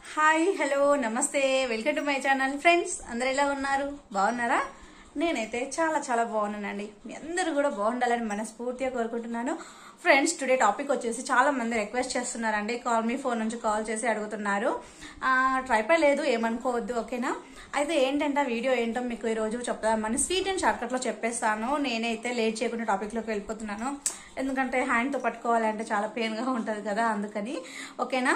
hi hello నమస్తే welcome to my channel friends అందరు ఎలా ఉన్నారు బాగున్నారా నేనైతే చాలా చాలా బాగున్నానండి మీ అందరూ కూడా బాగుండాలని మనస్ఫూర్తిగా కోరుకుంటున్నాను ఫ్రెండ్స్ టుడే టాపిక్ వచ్చేసి చాలా మంది రిక్వెస్ట్ చేస్తున్నారండి కాల్ మీ ఫోన్ నుంచి కాల్ చేసి అడుగుతున్నారు ట్రైపై లేదు ఏమనుకోవద్దు ఓకేనా అయితే ఏంటంటే ఆ వీడియో ఏంటో మీకు ఈరోజు చెప్దామని స్వీట్ అండ్ షార్ట్కట్లో చెప్పేస్తాను నేనైతే లేట్ చేయకుండా టాపిక్లోకి వెళ్ళిపోతున్నాను ఎందుకంటే హ్యాండ్తో పట్టుకోవాలంటే చాలా పెయిన్గా ఉంటుంది కదా అందుకని ఓకేనా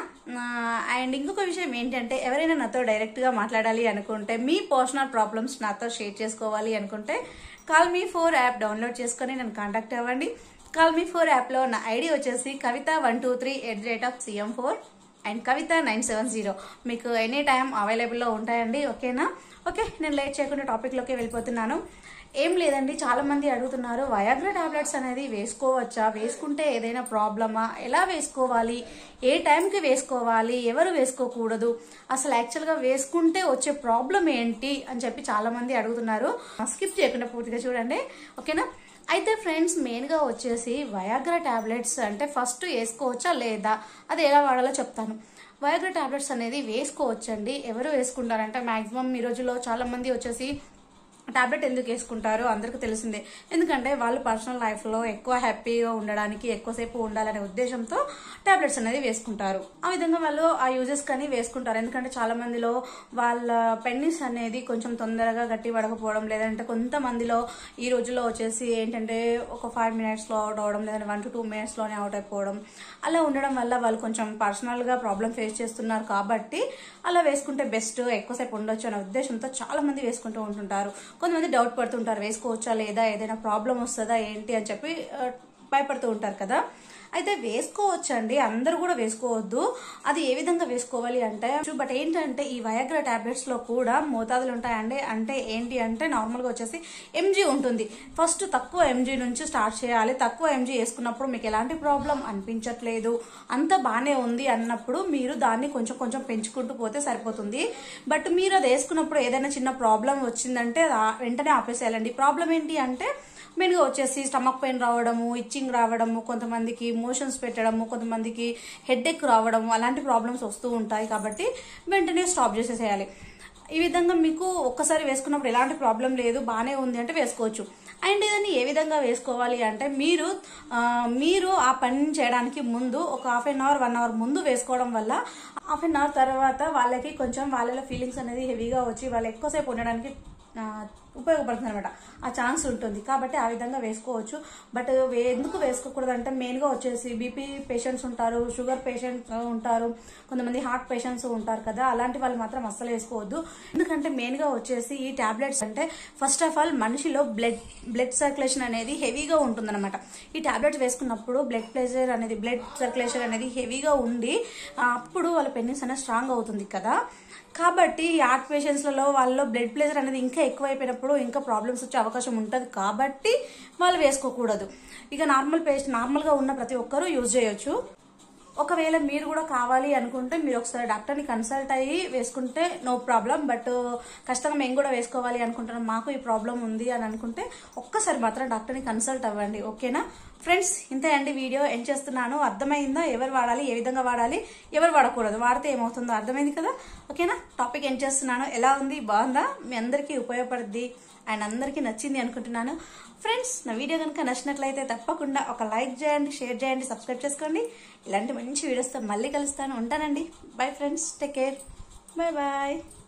అండ్ ఇంకొక విషయం ఏంటంటే ఎవరైనా నాతో డైరెక్ట్గా మాట్లాడాలి అనుకుంటే మీ పర్సనల్ ప్రాబ్లమ్స్ నాతో షేర్ చేసుకోవాలి అనుకుంటే call me four app download చేసుకొని నన్ను కాంటాక్ట్ అవ్వండి కాల్ మీ ఫోర్ యాప్లో నా ఐడి వచ్చేసి Kavitha one two three at the rate of C M four and Kavitha nine seven zero మీకు ఎనీ టైం అవైలబుల్లో ఉంటాయండి ఓకేనా ఓకే నేను లేట్ చేయకుండా టాపిక్లోకి వెళ్ళిపోతున్నాను ఏం లేదండి చాలా మంది అడుగుతున్నారు వయాగ్రా టాబ్లెట్స్ అనేది వేసుకోవచ్చా వేసుకుంటే ఏదైనా ప్రాబ్లమా ఎలా వేసుకోవాలి ఏ టైంకి వేసుకోవాలి ఎవరు వేసుకోకూడదు అసలు యాక్చువల్గా వేసుకుంటే వచ్చే ప్రాబ్లం ఏంటి అని చెప్పి చాలా మంది అడుగుతున్నారు స్కిప్ చేయకుండా పూర్తిగా చూడండి ఓకేనా అయితే ఫ్రెండ్స్ మెయిన్గా వచ్చేసి వయాగ్రా టాబ్లెట్స్ అంటే ఫస్ట్ వేసుకోవచ్చా లేదా అది ఎలా వాడాలో చెప్తాను వయాగ్రా టాబ్లెట్స్ అనేది వేసుకోవచ్చండి ఎవరు వేసుకుంటారంటే మాక్సిమం ఈ రోజుల్లో చాలా మంది వచ్చేసి టాబ్లెట్ ఎందుకు వేసుకుంటారో అందరికీ తెలిసిందే ఎందుకంటే వాళ్ళు పర్సనల్ లైఫ్లో ఎక్కువ హ్యాపీగా ఉండడానికి ఎక్కువసేపు ఉండాలనే ఉద్దేశంతో టాబ్లెట్స్ అనేది వేసుకుంటారు ఆ విధంగా వాళ్ళు ఆ యూజెస్ కానీ వేసుకుంటారు ఎందుకంటే చాలా మందిలో వాళ్ళ పెన్నిస్ అనేది కొంచెం తొందరగా గట్టి పడకపోవడం లేదంటే కొంతమందిలో ఈ రోజుల్లో వచ్చేసి ఏంటంటే ఒక ఫైవ్ మినిట్స్లో అవుట్ అవడం లేదంటే వన్ టు టూ మినిట్స్లోనే అవుట్ అయిపోవడం అలా ఉండడం వల్ల వాళ్ళు కొంచెం పర్సనల్గా ప్రాబ్లం ఫేస్ చేస్తున్నారు కాబట్టి అలా వేసుకుంటే బెస్ట్ ఎక్కువసేపు ఉండొచ్చు అనే ఉద్దేశంతో చాలా మంది వేసుకుంటూ ఉంటుంటారు కొంతమంది డౌట్ పడుతుంటారు వేసుకోవచ్చా లేదా ఏదైనా ప్రాబ్లం వస్తుందా ఏంటి అని చెప్పి ఆ, భయపడుతూ ఉంటారు కదా అయితే వేసుకోవచ్చండి అందరూ కూడా వేసుకోవద్దు అది ఏ విధంగా వేసుకోవాలి అంటే బట్ ఏంటంటే ఈ వయాగ్రా టాబ్లెట్స్ లో కూడా మోతాదులు ఉంటాయండి అంటే ఏంటి అంటే నార్మల్ గా వచ్చేసి ఎంజీ ఉంటుంది ఫస్ట్ తక్కువ ఎంజీ నుంచి స్టార్ట్ చేయాలి తక్కువ ఎంజీ వేసుకున్నప్పుడు మీకు ఎలాంటి ప్రాబ్లం అనిపించట్లేదు అంత బాగానే ఉంది అన్నప్పుడు మీరు దాన్ని కొంచెం కొంచెం పెంచుకుంటూ పోతే సరిపోతుంది బట్ మీరు అది వేసుకున్నప్పుడు ఏదైనా చిన్న ప్రాబ్లం వచ్చిందంటే అది ఆ- వెంటనే ఆపేసేయాలండి ప్రాబ్లం ఏంటి అంటే మెయిన్గా వచ్చేసి స్టమక్ పెయిన్ రావడము ఇచ్చింగ్ రావడము కొంతమందికి మోషన్స్ పెట్టడము కొంతమందికి హెడ్ రావడము అలాంటి ప్రాబ్లమ్స్ వస్తూ ఉంటాయి కాబట్టి వెంటనే స్టాప్ చేసేసేయాలి ఈ విధంగా మీకు ఒక్కసారి వేసుకున్నప్పుడు ఎలాంటి ప్రాబ్లం లేదు బాగానే ఉంది అంటే వేసుకోవచ్చు అండ్ ఇదని ఏ విధంగా వేసుకోవాలి అంటే మీరు ఆ, మీరు ఆ పని చేయడానికి ముందు ఒక half an hour one hour ముందు వేసుకోవడం వల్ల హాఫ్ అన్ అవర్ తర్వాత వాళ్ళకి కొంచెం వాళ్ళలో ఫీలింగ్స్ అనేది హెవీగా వచ్చి వాళ్ళు ఎక్కువసేపు ఉండడానికి ఆ, ఉపయోగపడుతుంది అనమాట ఆ ఛాన్స్ ఉంటుంది కాబట్టి ఆ విధంగా వేసుకోవచ్చు బట్ వే- ఎందుకు వేసుకోకూడదు అంటే మెయిన్గా వచ్చేసి బీపీ పేషెంట్స్ ఉంటారు షుగర్ పేషెంట్స్ ఉంటారు కొంతమంది హార్ట్ పేషెంట్స్ ఉంటారు కదా అలాంటి వాళ్ళు మాత్రం అస్సలు వేసుకోవద్దు ఎందుకంటే మెయిన్గా వచ్చేసి ఈ టాబ్లెట్స్ అంటే ఫస్ట్ ఆఫ్ ఆల్ మనిషిలో బ్లడ్ బ్లడ్ సర్క్యులేషన్ అనేది హెవీగా ఉంటుందన్నమాట ఈ టాబ్లెట్స్ వేసుకున్నప్పుడు బ్లడ్ ప్రెషర్ అనేది బ్లడ్ సర్క్యులేషన్ అనేది హెవీగా ఉండి ఆ, అప్పుడు వాళ్ళ పెన్నిస్ అనేది స్ట్రాంగ్ అవుతుంది కదా కాబట్టి ఈ హార్ట్ పేషెంట్స్లలో వాళ్ళలో బ్లడ్ ప్రెషర్ అనేది ఇంకా ఎక్కువైపోయినప్పుడు ఇంకా ప్రాబ్లమ్స్ వచ్చే అవకాశం ఉంటుంది కాబట్టి వాళ్ళు వేసుకోకూడదు ఇక నార్మల్ పేషెంట్ నార్మల్గా ఉన్న ప్రతి ఒక్కరూ యూజ్ చేయొచ్చు ఒకవేళ మీరు కూడా కావాలి అనుకుంటే మీరు ఒకసారి డాక్టర్ని కన్సల్ట్ అయ్యి వేసుకుంటే నో ప్రాబ్లం బట్ ఖచ్చితంగా మేము కూడా వేసుకోవాలి అనుకుంటున్నాం మాకు ఈ ప్రాబ్లం ఉంది అని అనుకుంటే ఒక్కసారి మాత్రం డాక్టర్ని కన్సల్ట్ అవ్వండి ఓకేనా ఫ్రెండ్స్ ఇంతే అండి వీడియో ఏం చేస్తున్నాను అర్థమైందా ఎవరు వాడాలి ఏ విధంగా వాడాలి ఎవరు వాడకూడదు వాడితే ఏమవుతుందో అర్థమైంది కదా ఓకేనా టాపిక్ ఏం చేస్తున్నాను ఎలా ఉంది బాగుందా మీ అందరికీ ఉపయోగపడుద్ది అండ్ అందరికీ నచ్చింది అనుకుంటున్నాను ఫ్రెండ్స్ నా వీడియో కనుక నచ్చినట్లయితే తప్పకుండా ఒక లైక్ చేయండి షేర్ చేయండి సబ్స్క్రైబ్ చేసుకోండి ఇలాంటి మంచి వీడియోస్తో మళ్ళీ కలుస్తాను ఉంటానండి bye friends take care bye bye